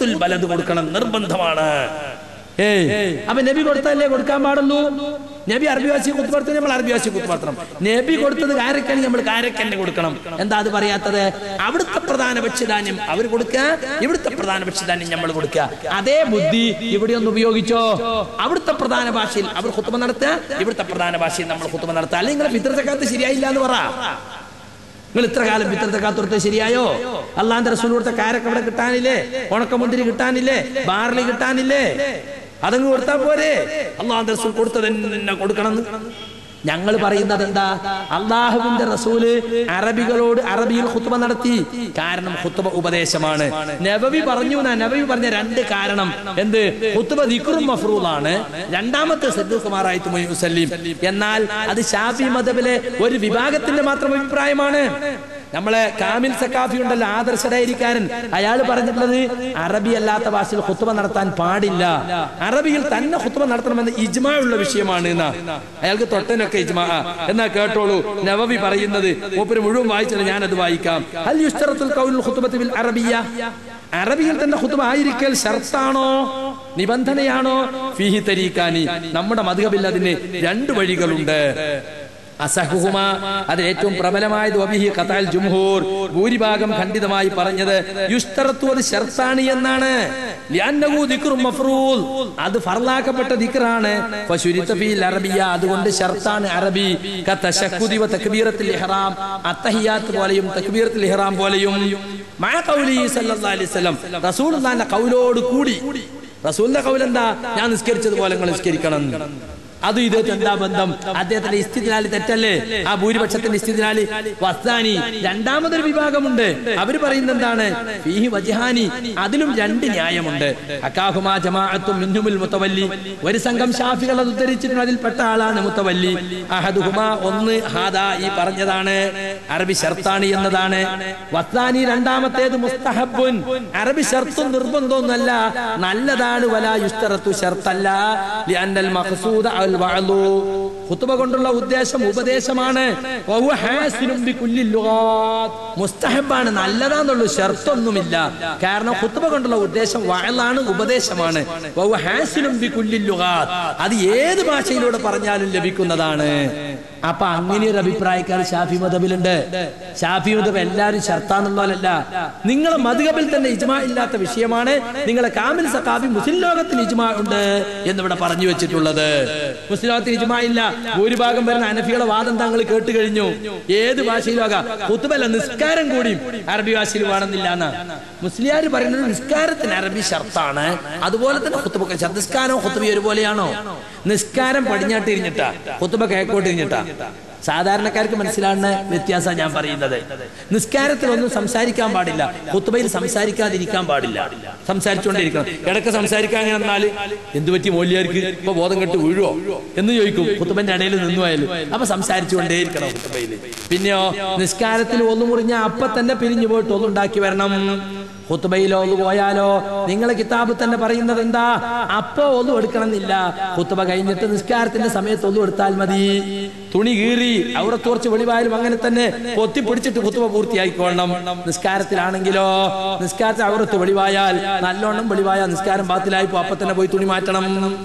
കൂത്തുൽ ബലത് കൊടുക്കണം നിർബന്ധമാണ് ഏയ് അപ്പൊ നബി കൊടുത്തല്ലേ കൊടുക്കാൻ പാടുള്ളൂ നബി അറബി ഭാഷ കുത്തുപടത്തിന് നമ്മൾ അറബി ഭാഷ കുത്തുപടത്തണം നബി കൊടുത്തത് കാരക്കന് നമ്മൾ കാരക്കന്നെ കൊടുക്കണം എന്താ അത് പറയാത്തത് അവിടുത്തെ പ്രധാന ഭക്ഷ്യധാന്യം അവർ കൊടുക്കുക ഇവിടുത്തെ പ്രധാന ഭക്ഷ്യധാന്യം നമ്മൾ കൊടുക്കുക അതേ ബുദ്ധി ഇവിടെ ഒന്ന് ഉപയോഗിച്ചോ അവിടുത്തെ പ്രധാന ഭാഷയിൽ അവർ കുത്തുമ നടത്തുക ഇവിടുത്തെ പ്രധാന ഭാഷയിൽ നമ്മൾ കുത്തുമ നടത്തുക അല്ലെങ്കിൽ നിങ്ങളെ പിതൃസക്കാത്ത് ശരിയായില്ല എന്ന് പറ നിങ്ങൾ ഇത്ര കാലം പിത്തൃത്തക്കാത്തുറത്ത് ശരിയായോ അള്ളാന്റെ റസൂൽ കൊടുത്ത കാരക്ക ഇവിടെ കിട്ടാനില്ലേ ഉണക്കമുന്തിരി കിട്ടാനില്ലേ ബാർലി കിട്ടാനില്ലേ അതങ്ങ് കൊടുത്താൽ പോരെ അള്ളാന്റെ റസൂൽ കൊടുത്തത് തന്നെ കൊടുക്കണം ഞങ്ങൾ പറയുന്നത് എന്താ അള്ളാഹുവിന്റെ റസൂല് അറബികളോട് അറബിയിൽ ഖുത്ബ നടത്തി കാരണം ഖുത്ബ ഉപദേശമാണ് നബവി പറഞ്ഞു എന്നാ നബവി പറഞ്ഞ രണ്ട് കാരണം എന്ത് ഖുത്ബ ദിക്റും മഫ്റൂദാണ് രണ്ടാമത്തെ സദ്ദുഖുമാറായിട്ട് മുസല്ലീം എന്നാൽ അത് ഷാഫി മതബിലെ ഒരു വിഭാഗത്തിന്റെ മാത്രം അഭിപ്രായമാണ് നമ്മളെ കാമിൽ സക്കാഫി ഉണ്ടല്ലോ ആദർശരായിരിക്കാരൻ അയാൾ പറഞ്ഞിട്ടുള്ളത് അറബി അല്ലാത്ത ഭാഷയിൽ ഹുത്തുബ നടത്താൻ പാടില്ല അറബിയിൽ തന്നെ ഹുത്തുബ നടത്തണമെന്ന് ഇജ്മാ ഉള്ള വിഷയമാണ് എന്നാ അയാൾക്ക് തൊട്ടനൊക്കെ ഇജ്മാ എന്നാ കേട്ടോളൂ നവവി പറയുന്നത് മൂപ്പര് മുഴുവൻ വായിച്ചാൽ ഞാനത് വായിക്കാം ഹൽ യുസ്തറത്തുൽ ഖൗലുൽ ഖുത്ബത്തി ബിൽ അറബിയ അറബിയിൽ തന്നെ ഹുത്തുബ ആയിരിക്കൽ ഷർത്താണോ നിബന്ധനയാണോ ഫിഹി തരീക്കാനി നമ്മുടെ മധുഹബിൽ അതിന് രണ്ട് വഴികളുണ്ട് അസഹുഹുമ അതിൽ ഏറ്റവും പ്രബലമായത് വബിഹി ഖതാൽ ജുംഹൂർ ഭൂരിഭാഗം ഖണ്ഡിതമായി പറഞ്ഞത് യുസ്തറത്തു അത് ഷർത്താണി എന്നാണ് ലിഅന്നഹു ദിക്റും മഫ്റൂൽ അത് ഫർലാക്കപ്പെട്ട ദിക്റാണ് ഫശുരിത ഫീൽ അറബിയ അതുകൊണ്ട് ഷർത്താൻ അറബി കതശഖുദി വ തക്ബീറത്തുൽ ഇഹ്റാം അത്തഹിയാത്ത് പോലെയും തക്ബീറത്തുൽ ഇഹ്റാം പോലെയും മഅ ഖൗലി സല്ലല്ലാഹു അലൈഹി വസല്ലം റസൂലുള്ളാഹിന്റെ ഖൗലോട് കൂടി റസൂലിന്റെ ഖൗൽ എന്താ ഞാൻ നിസ്കരിച്ചതുപോലെ നിങ്ങൾ നിസ്കരിക്കണം അത് ഇത് എന്താ ബന്ധം അദ്ദേഹത്തിന്റെ ഇസ്തിദിനാലി തെറ്റല്ലേ ആ ഭൂരിപക്ഷത്തിന്റെ ഇസ്തിദിനാലി വസ്താനി രണ്ടാമതൊരു വിഭാഗമുണ്ട് അവര് പറയുന്നത് എന്താണ് ഫീഹി വജ്ഹാനി അതിലും രണ്ട് ന്യായമുണ്ട് അക്കാഹുമാ ജമാഅത്തും മിന്നുമുൽ മുത്തവല്ലി ഒരു സംഘം ഷാഫികൾ അത് ഉദ്ധരിച്ചിട്ടുണ്ട് അതിൽപ്പെട്ട ആളാണ് മുത്തവല്ലി അഹദുഹുമാ ഒന്ന് ഹാദാ ഈ പറഞ്ഞതാണ് അറബി ഷർത്താണി എന്നതാണ് വസ്താനി രണ്ടാമത്തേത് മുസ്തഹബുൻ അറബി ഷർത്തും നിർബന്ധമൊന്നല്ല നല്ലതാണ് വലാ യുസ്തറത്തു ഷർത്തല്ല ലിഅന്നൽ മഖ്സൂദ അൽ വഅദു ഖുതുബ കൊണ്ടുള്ള ഉദ്ദേശം ഉപദേശമാണ് വഹുവ ഹാസിനും ബികുല്ലി ലുഗാത്ത് മുസ്തഹബാണ് നല്ലതാന്നുള്ളൂ ഷർത്തൊന്നുമില്ല കാരണം ഖുതുബ കൊണ്ടുള്ള ഉദ്ദേശം വഅലാണ് ഉപദേശമാണ് വഹുവ ഹാസിനും ബികുല്ലി ലുഗാത്ത് അത് ഏത് ഭാഷയിലൂടെ പറഞ്ഞാലും ലഭിക്കുന്നതാണ് അപ്പൊ അങ്ങനെ ഒരു അഭിപ്രായക്കാർ ഷാഫി മതബിലുണ്ട് ഷാഫി മതബ് എല്ലാവരും ഷർത്താന്നുള്ളതല്ല നിങ്ങളെ മധുകബിൽ തന്നെ ഇജ്മാ ഇല്ലാത്ത വിഷയമാണ് നിങ്ങളെ കാമിൽ സഖാബി മുസ്ലിം ലോകത്തിന് ഇജ്മാ ഉണ്ട് എന്നിവിടെ പറഞ്ഞു വെച്ചിട്ടുള്ളത് മുസ്ലിം ലോകത്തിന് ഇജ്മാ ഇല്ല ഭൂരിഭാഗം വരുന്ന അനഫിയുടെ വാദം താങ്കൾ കേട്ട് കഴിഞ്ഞു ഏത് ഭാഷയിലാകാം കുത്തുബല്ല നിസ്കാരം കൂടിയും അറബി ഭാഷയിൽ വേണമെന്നില്ല എന്നാ മുസ്ലിയാർ പറയുന്നത് നിസ്കാരത്തിന് അറബി ഷർത്താണ് അതുപോലെ തന്നെ കുത്തുബ നിസ്കാരവും കുത്തുബി ഒരുപോലെയാണോ നിസ്കാരം പടിഞ്ഞാട്ട് തിരിഞ്ഞിട്ടാ കുത്തുബ കിഴക്കോട്ട് തിരിഞ്ഞിട്ടാ സാധാരണക്കാർക്ക് മനസ്സിലാവുന്ന വ്യത്യാസമാണ് ഞാൻ പറയുന്നത് നിസ്കാരത്തിൽ ഒന്നും സംസാരിക്കാൻ പാടില്ല കുത്തുബയിൽ സംസാരിക്കാതിരിക്കാൻ പാടില്ല സംസാരിച്ചുകൊണ്ടിരിക്കണം ഇടയ്ക്ക് സംസാരിക്കാൻ അങ്ങനെ എന്നാൽ എന്ത് പറ്റി മൂല്യർക്ക് ഇപ്പൊ ബോധം കെട്ട് വീഴുവോ എന്ന് ചോദിക്കും കുത്തുബന്റെ ഇടയിൽ നിന്നു പോയാലും അപ്പൊ സംസാരിച്ചുകൊണ്ടേയിരിക്കണം കുത്തുബയിൽ പിന്നെയോ നിസ്കാരത്തിൽ ഒന്ന് മുറിഞ്ഞ അപ്പൊ തന്നെ പിരിഞ്ഞു പോയിട്ട് ഒന്നുണ്ടാക്കി വരണം ഹുത്തുബയിലോ ഒന്ന് പോയാലോ നിങ്ങളെ കിതാബ് തന്നെ പറയുന്നത് എന്താ അപ്പോ ഒന്നും എടുക്കണമെന്നില്ല ഹുത്തുബ കഴിഞ്ഞിട്ട് നിസ്കാരത്തിന്റെ സമയത്ത് ഒന്നും എടുത്താൽ മതി തുണി കീറി അവിടെ കുറച്ച് വെളിവായാലും അങ്ങനെ തന്നെ പൊത്തി പിടിച്ചിട്ട് ഹുത്തുബ പൂർത്തിയാക്കിക്കൊള്ളണം നിസ്കാരത്തിലാണെങ്കിലോ നിസ്കാരത്തിൽ അവിടത്ത് വെളിവായാൽ നല്ലോണം വെളിവായ നിസ്കാരം ബാത്തിലായിപ്പോ അപ്പൊ തന്നെ പോയി തുണി മാറ്റണം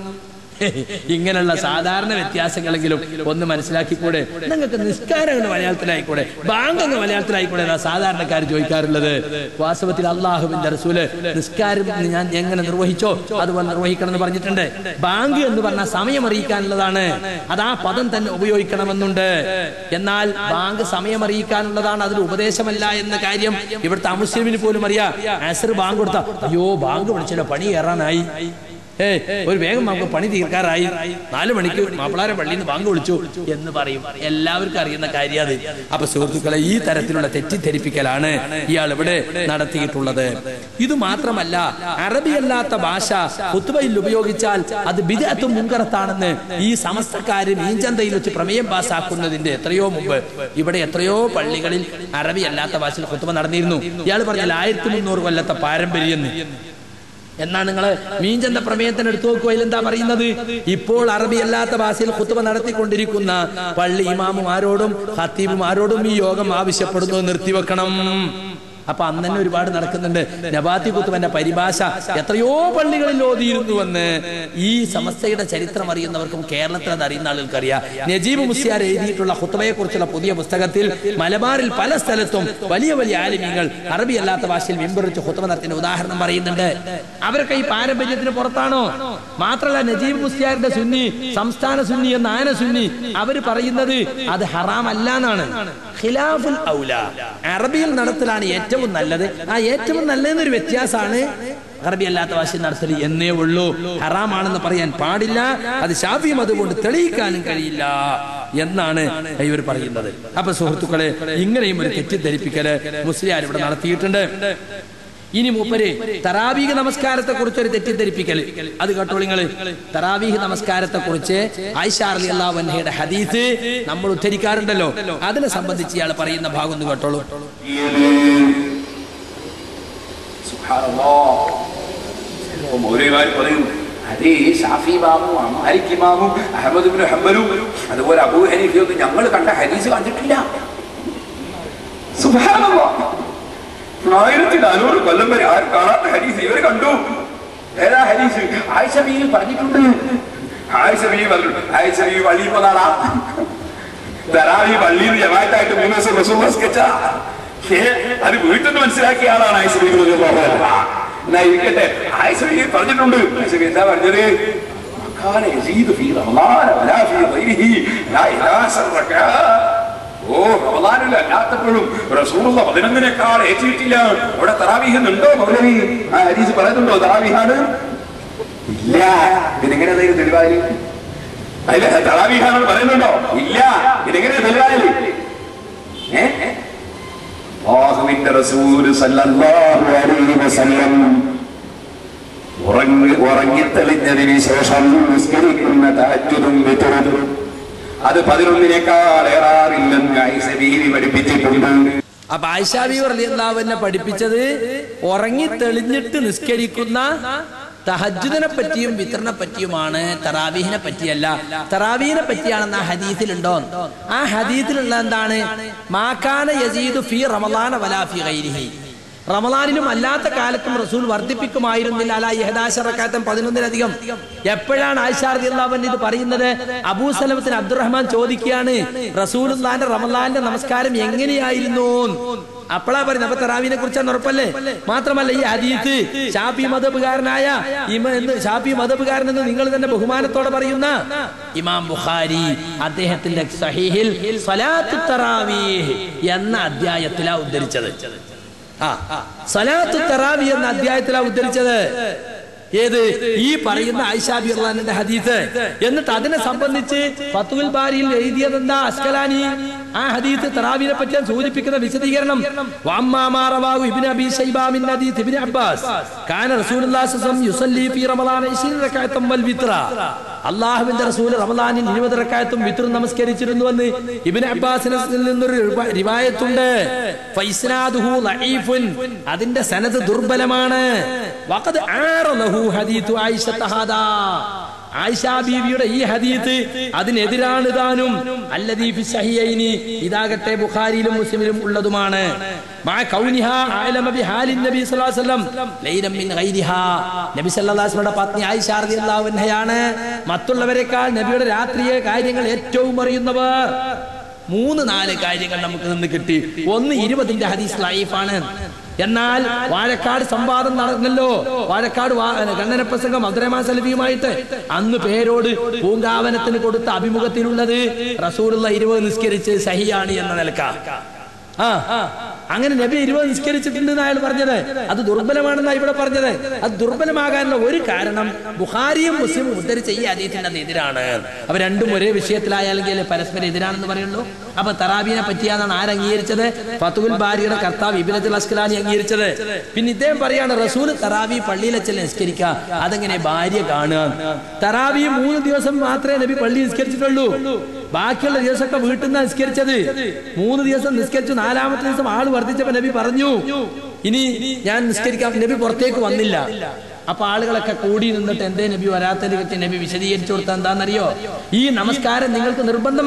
ഇങ്ങനെയുള്ള സാധാരണ വ്യത്യാസങ്ങളെങ്കിലും ഒന്ന് മനസ്സിലാക്കിക്കൂടെ നിങ്ങൾക്ക് നിസ്കാരം എന്ന് മലയാളത്തിലായിക്കൂടെ ബാങ്ക് എന്ന് മലയാളത്തിലായിക്കൂടെ എന്നാ സാധാരണക്കാർ ചോദിക്കാറുള്ളത് വാസ്തവത്തിൽ അള്ളാഹുവിന്റെ റസൂല് നിസ്കാരം ഞാൻ എങ്ങനെ നിർവഹിച്ചോ അതുപോലെ നിർവഹിക്കണം എന്ന് പറഞ്ഞിട്ടുണ്ട് ബാങ്ക് എന്ന് പറഞ്ഞാൽ സമയം അറിയിക്കാനുള്ളതാണ് അത് ആ പദം തന്നെ ഉപയോഗിക്കണമെന്നുണ്ട് എന്നാൽ ബാങ്ക് സമയം അറിയിക്കാനുള്ളതാണ് അതിൽ ഉപദേശമല്ല എന്ന കാര്യം ഇവിടുത്തെ അമുസ്ലിമിന് പോലും അറിയാം ആസർ ബാങ്ക് കൊടുത്ത അയ്യോ ബാങ്ക് വിളിച്ചല്ലോ പണി കയറാനായി ഏ ഒരു വേഗം നമുക്ക് പണി തീർക്കാറായി നാലു മണിക്ക് മാപ്പിളാരെ പള്ളിയിൽ നിന്ന് ബാങ്ക് വിളിച്ചു എന്ന് പറയും എല്ലാവർക്കും അറിയുന്ന കാര്യം അത് അപ്പൊ സുഹൃത്തുക്കളെ ഈ തരത്തിലുള്ള തെറ്റിദ്ധരിപ്പിക്കലാണ് ഇയാൾ ഇവിടെ നടത്തിയിട്ടുള്ളത് ഇത് മാത്രമല്ല അറബിയല്ലാത്ത ഭാഷ കുത്തുബയിൽ ഉപയോഗിച്ചാൽ അത് ബിദഅത്തും മുൻകറത്താണെന്ന് ഈ സമസ്തക്കാര് മീൻചന്തയിൽ വെച്ച് പ്രമേയം പാസ്സാക്കുന്നതിന്റെ എത്രയോ മുമ്പ് ഇവിടെ എത്രയോ പള്ളികളിൽ അറബി അല്ലാത്ത ഭാഷയിൽ കുത്തുബ നടന്നിരുന്നു ഇയാൾ പറഞ്ഞാൽ ആയിരത്തി മുന്നൂറ് കൊല്ലത്തെ പാരമ്പര്യം എന്നാ നിങ്ങൾ മീൻചന്ത പ്രമേയത്തിന് എടുത്തു നോക്കുക എന്താ പറയുന്നത് ഇപ്പോൾ അറബി അല്ലാത്ത ഭാഷയിൽ കുത്തുബ നടത്തിക്കൊണ്ടിരിക്കുന്ന പള്ളി ഇമാമുമാരോടും ഹത്തീബുമാരോടും ഈ യോഗം ആവശ്യപ്പെടുന്നത് നിർത്തിവെക്കണം അപ്പൊ അന്ന് തന്നെ ഒരുപാട് നടക്കുന്നുണ്ട് നബാത്തി കുത്തുവന്റെ പരിഭാഷ എത്രയോ പള്ളികളിൽ ഓതിയിരുന്നുവെന്ന് ഈ സമസ്തയുടെ ചരിത്രം അറിയുന്നവർക്കും കേരളത്തിൽ അത് അറിയുന്ന ആളുകൾക്ക് അറിയാം നജീബ് മുസ്യാർ എഴുതിയിട്ടുള്ള ഹുത്തബയെ കുറിച്ചുള്ള പുതിയ പുസ്തകത്തിൽ മലബാറിൽ പല സ്ഥലത്തും വലിയ വലിയ ആലിമ്യങ്ങൾ അറബി അല്ലാത്ത ഭാഷയിൽ വിമ്പറിച്ച് ഹുത്തബ നടത്തിയ ഉദാഹരണം പറയുന്നുണ്ട് അവരൊക്കെ ഈ പാരമ്പര്യത്തിന് പുറത്താണോ മാത്രമല്ല നജീബ് മുസ്യാറിന്റെ സുന്നി സംസ്ഥാന സുന്നി എന്ന ആന സുന്നി അവർ പറയുന്നത് അത് ഹറാമല്ല എന്നാണ് ഖിലാഫുൽ ഔല അറബിയിൽ നടത്തലാണ് ഏറ്റവും നല്ലത് ആ ഏറ്റവും നല്ലതെന്നൊരു വ്യത്യാസമാണ് അറബി അല്ലാത്ത ഭാഷയിൽ നടത്തൽ എന്നേ ഉള്ളൂ ഹറാമാണെന്ന് പറയാൻ പാടില്ല അത് ഷാഫിയും അതുകൊണ്ട് തെളിയിക്കാനും കഴിയില്ല എന്നാണ് ഇവർ പറയുന്നത് അപ്പൊ സുഹൃത്തുക്കളെ ഇങ്ങനെയും ഒരു തെറ്റിദ്ധരിപ്പിക്കല് മുസ്ലിയാർ ഇവിടെ നടത്തിയിട്ടുണ്ട് ഇനി മൂപ്പര് തറാവീഹ് നമസ്കാരത്തെ കുറിച്ച് ഒരു തെറ്റിദ്ധരിപ്പിക്കൽ അത് കേട്ടോ നിങ്ങള് തറാവീഹ് നമസ്കാരത്തെ കുറിച്ച് ആയിഷാർലി അള്ളാഹുന്റെ ഹദീസ് നമ്മൾ ഉദ്ധരിക്കാറുണ്ടല്ലോ അതിനെ സംബന്ധിച്ച് ഇയാൾ പറയുന്ന ഭാഗം ഒന്ന് കേട്ടോളൂ അപ്പൊ മൗലവിമാർ പറയും അതേ ഷാഫി ഇമാമും മാലിക് ഇമാമും അഹമ്മദ് ബിൻ ഹംബലും അതുപോലെ അബൂ ഹനീഫയൊന്നും ഞങ്ങൾ കണ്ട ഹദീസ് കണ്ടിട്ടില്ല സുബ്ഹാനല്ലാഹ്. ആയിരത്തി നാനൂറ് കൊല്ലം വരെ ആരും കാണാത്ത ഹദീസ് ഇവർ കണ്ടു ഏതാ ഹദീസ് ആയിഷ ബീവി പറഞ്ഞിട്ടുണ്ട് ആയിഷ ബീവി പറഞ്ഞു ആയിഷ ബീവി പള്ളിയിൽ പോന്നാളാ തറാവി പള്ളിയിൽ ജമാഅത്തായിട്ട് മൂന്ന് ദിവസം റസൂൽ നിസ്കരിച്ച ഏ, അത് വീട്ടിൽ നിന്ന് മനസ്സിലാക്കിയ ആളാണ് ആയിഷ ബീവി റളിയല്ലാഹു അൻഹ. എന്നാ ഇരിക്കട്ടെ ആയിഷ ബീവി പറഞ്ഞിട്ടുണ്ട് ആയിഷ ബീവി എന്താ പറഞ്ഞത് മക്കാന യസീദു ഫീ റമളാന വലാ ഫീ ഗൈരിഹി ലാ ഇലാസ റകഅ ഓ റമദാനിൽ അല്ലാത്തപ്പോഴും റസൂലുള്ള പതിനൊന്നിനേക്കാൾ ഏറ്റിട്ടില്ല അവിടെ തറാവീഹുന്നുണ്ടോ മൗലവി ആ ഹദീസ് പറയുന്നുണ്ടോ തറാവീഹാണ് ഇല്ല ഇതെങ്ങനെ തെളിവായി അതിലെ തറാവീഹാണെന്ന് പറയുന്നുണ്ടോ ഇല്ല ഇതെങ്ങനെ തെളിവായി ഏ അല്ലാഹുവിന്റെ റസൂല് സല്ലല്ലാഹു അലൈഹി വസല്ലം ഉറങ്ങി ഉറങ്ങിത്തെളിഞ്ഞതിന് ശേഷം നിസ്കരിക്കുന്ന തഹജ്ജുദും വിത്റും അത് പതിനൊന്നിനേക്കാൾ ഏറാറില്ലെന്ന് ഐസ ബീവി പഠിപ്പിച്ചിട്ടുണ്ട് അപ്പൊ ആയിഷാബി റളിയല്ലാഹുവിനെ പഠിപ്പിച്ചത് ഉറങ്ങി തെളിഞ്ഞിട്ട് നിസ്കരിക്കുന്ന തഹജുദിനെ പറ്റിയും വിതരണെ പറ്റിയുമാണ് തറാവീഹിനെ പറ്റിയല്ല തറാവീഹിനെ പറ്റിയാണെന്ന് ആ ഹദീസിലുണ്ടോ ആ ഹദീസിലുള്ള എന്താണ് മാക്കാന യസീദു ഫി റമളാന വലാ ഫി ഗൈരിഹി റമദാനിലും അല്ലാത്ത കാലത്തും റസൂൽ വർദ്ധിപ്പിക്കുമായിരുന്നില്ല അല യഹദാശറക്കാത്തം പതിനൊന്നിലധികം എപ്പോഴാണ് ആയിഷാർദിള്ളാവൻ ഇത് പറയുന്നത് അബൂ സലമത്തിന് അബ്ദുറഹ്മാൻ ചോദിക്കുകയാണ് റസൂലുള്ളാന്റെ റമദാന്റെ നമസ്കാരം എങ്ങനെയായിരുന്നു അപ്പോഴാ പറയുന്നത് അപ്പൊ തറാവിനെ കുറിച്ചാണ് ഉറപ്പല്ലേ മാത്രമല്ല ഈ ഹദീത്ത് ഷാഫി മതബുകാരനായ ഇമ എന്ന് ഷാഫി മതബുകാരൻ എന്ന് നിങ്ങൾ തന്നെ ബഹുമാനത്തോടെ പറയുന്ന ഇമാം ബുഖാരി അദ്ദേഹത്തിന്റെ സഹീഹിൽ സ്വലാത്തു തറാവീഹ് എന്ന അധ്യായത്തിലാ ഉദ്ധരിച്ചത് ആ സലാത്തു തറാവി എന്ന അധ്യായത്തിലാണ് ഉദ്ധരിച്ചത് ഏത് ഈ പറയുന്ന ആയിഷാബി അള്ളാന്റെ ഹദീസ് എന്നിട്ട് അതിനെ സംബന്ധിച്ച് ഫത്തുൽ ബാരിയിൽ എഴുതിയതെന്താ അസ്കലാനി ആ ഹദീസ് തറാവിനെ പറ്റി സൂചിപ്പിക്കുന്ന വിശദീകരണം വമ്മാമാറവാഹു ഇബ്നു അബീ ശൈബ മിൻ ഹദീസ് ഇബ്നു അബ്ബാസ് കാന റസൂലുള്ളാഹി സ്വല്ലല്ലാഹു അലൈഹി വസല്ലം യുസല്ലി ഫീ റമളാന 20 റകഅത്തൻ വൽ വിത്ര അള്ളാഹുവിന്റെ റസൂൽ റമദാനിൽ ഇരുപത് റക്കായത്തും വിത്രും നമസ്കരിച്ചിരുന്നുവെന്ന് ഇബ്നു അബ്ബാസിൽ നിന്നൊരു റിവ- റിവായത്തുണ്ട് ഫൈസ്നാദുഹു ലഈഫുൻ അതിന്റെ സനത് ദുർബലമാണ് വഖദ് ആറ ലഹു ഹദീതു ആയിഷത്ത ഹാദാ ആയിഷ ബീവിയുടെ ഈ ഹദീത്ത് അതിനെതിരാണ് താനും അല്ലദീ ഫി സഹിയൈനി ഇതാകട്ടെ ബുഖാരിയിലും മുസ്ലിമിലും ഉള്ളതുമാണ് മാ കൗനിഹാ അഅലമ ബി ഹാലിൻ നബി സല്ലല്ലാഹു അലൈഹി വസല്ലം ലൈലം മിൻ ഗൈരിഹാ നബി സല്ലല്ലാഹു അലൈഹി വസല്ലമയുടെ പത്നി ആയിഷ റളിയല്ലാഹു അൻഹയാണ് മറ്റുള്ളവരെക്കാൾ നബിയുടെ രാത്രിയെ കാര്യങ്ങൾ ഏറ്റവും അറിയുന്നവർ മൂന്ന് നാല് കാര്യങ്ങൾ നമുക്ക് നിന്ന് കിട്ടി ഒന്ന് ഇരുപതിന്റെ ഹദീസ് ലൈഫാണ് എന്നാൽ വാഴക്കാട് സംവാദം നടന്നല്ലോ വാഴക്കാട് വാ- കണ്ണന പ്രസംഗം അബ്ദുറഹ്മാൻ സലഫിയുമായിട്ട് അന്ന് പേരോട് പൂങ്കാവനത്തിന് കൊടുത്ത അഭിമുഖത്തിലുള്ളത് റസൂലുള്ള ഇരുപത് നിസ്കരിച്ച് സഹിയാണ് എന്ന നിലക്ക ആ അങ്ങനെ നബി ഇരുപത് നിസ്കരിച്ചിട്ടുണ്ട് അയാൾ പറഞ്ഞത് അത് ദുർബലമാണെന്നാണ് ഇവിടെ പറഞ്ഞത് അത് ദുർബലമാകാനുള്ള ഒരു കാരണം ബുഖാരിയും മുസ്ലിമും ഉദ്ധരിച്ച ഈ അതീതിന്റെ അത് എതിരാണ് അവ രണ്ടും ഒരേ വിഷയത്തിലായാലെങ്കിൽ പരസ്പരം എതിരാണെന്ന് പറയുള്ളൂ അപ്പൊ തറാബീനെ പറ്റിയാന്നാണ് ആര് അംഗീകരിച്ചത് ഫത്തുൽ ബാരിയുടെ കർത്താവ് ഇബിനത്തുൽ അസ്കലാനി അംഗീകരിച്ചത് പിന്നെ ഇദ്ദേഹം പറയാണ് റസൂൽ തറാവി പള്ളിയിലെ ചെന്ന് നിസ്കരിക്കുക അതെങ്ങനെ ഭാര്യ കാണുക തറാവി മൂന്ന് ദിവസം മാത്രമേ നബി പള്ളി നിസ്കരിച്ചിട്ടുള്ളൂ ബാക്കിയുള്ള ദിവസമൊക്കെ വീട്ടിൽ നിന്ന് നിസ്കരിച്ചത് മൂന്ന് ദിവസം നിസ്കരിച്ചു നാലാമത്തെ ദിവസം ആള് വർദ്ധിച്ചപ്പോ നബി പറഞ്ഞു ഇനി ഞാൻ നിസ്കരിക്കാം നബി പുറത്തേക്ക് വന്നില്ല അപ്പൊ ആളുകളൊക്കെ കൂടി നിന്നിട്ട് എന്തേ നബി വരാത്തതിനെ പറ്റി നബി വിശദീകരിച്ചു കൊടുത്ത എന്താണെന്നറിയോ ഈ നമസ്കാരം നിങ്ങൾക്ക്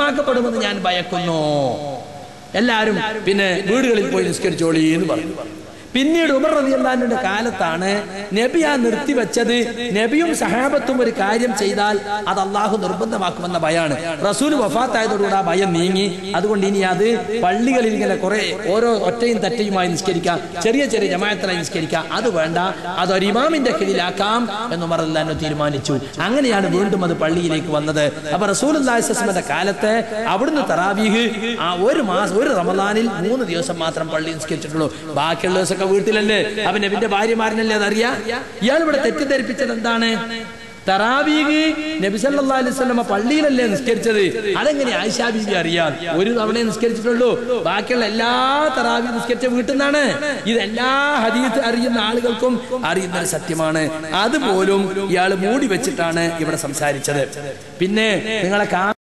നിർബന്ധമാക്കപ്പെടുമെന്ന് ഞാൻ ഭയക്കുന്നു എല്ലാരും പിന്നെ വീടുകളിൽ പോയി നിസ്കരിച്ചോളി എന്ന് പറഞ്ഞു പിന്നീട് ഉമർ റളിയല്ലാഹുവിന്റെ കാലത്താണ് നബി ആ നിർത്തിവെച്ചത് നബിയും സഹാബത്തും ഒരു കാര്യം ചെയ്താൽ അത് അള്ളാഹു നിർബന്ധമാക്കുമെന്ന ഭയാണ് റസൂൽ വഫാത്തായതോടുകൂടി ആ ഭയം നീങ്ങി അതുകൊണ്ട് ഇനി അത് പള്ളികളിൽ ഇങ്ങനെ കുറെ ഓരോ ഒറ്റയും തെറ്റയുമായി നിസ്കരിക്കാം ചെറിയ ചെറിയ ജമായത്തിനായി നിസ്കരിക്കാം അത് വേണ്ട അത് ഒരു ഇമാമിന്റെ കീഴിലാക്കാം എന്ന് ഉമർ അല്ലാഹു തീരുമാനിച്ചു അങ്ങനെയാണ് വീണ്ടും അത് പള്ളിയിലേക്ക് വന്നത് അപ്പൊ റസൂൽ അള്ളാഹിസ്മന്റെ കാലത്ത് അവിടുന്ന് തറാവീഹ് ആ ഒരു മാസം ഒരു റമദാനിൽ മൂന്ന് ദിവസം മാത്രം പള്ളി നിസ്കരിച്ചിട്ടുള്ളൂ ബാക്കിയുള്ള ദിവസമൊക്കെ വീട്ടിലല്ലേ അവൻ നബിന്റെ ഭാര്യമാരനല്ലേ അതറിയാ ഇയാൾ ഇവിടെ തെറ്റിദ്ധരിപ്പിച്ചത് എന്താണ് തറാവീഹ് നബി സല്ലല്ലാഹു അലൈഹി വസല്ലമ പള്ളിയിലല്ലേ നിസ്കരിച്ചത് അതെങ്ങനെ ആയിഷാ ബീബി അറിയാം ഒരു തവണ നിസ്കരിച്ചിട്ടുള്ളൂ ബാക്കിയുള്ള എല്ലാ തറാവി നിസ്കരിച്ച വീട്ടിൽ നിന്നാണ് ഇത് എല്ലാ ഹദീസ് അറിയുന്ന ആളുകൾക്കും അറിയുന്ന ഒരു സത്യമാണ് അതുപോലും ഇയാൾ മൂടി വെച്ചിട്ടാണ് ഇവിടെ സംസാരിച്ചത് പിന്നെ നിങ്ങളെ കാ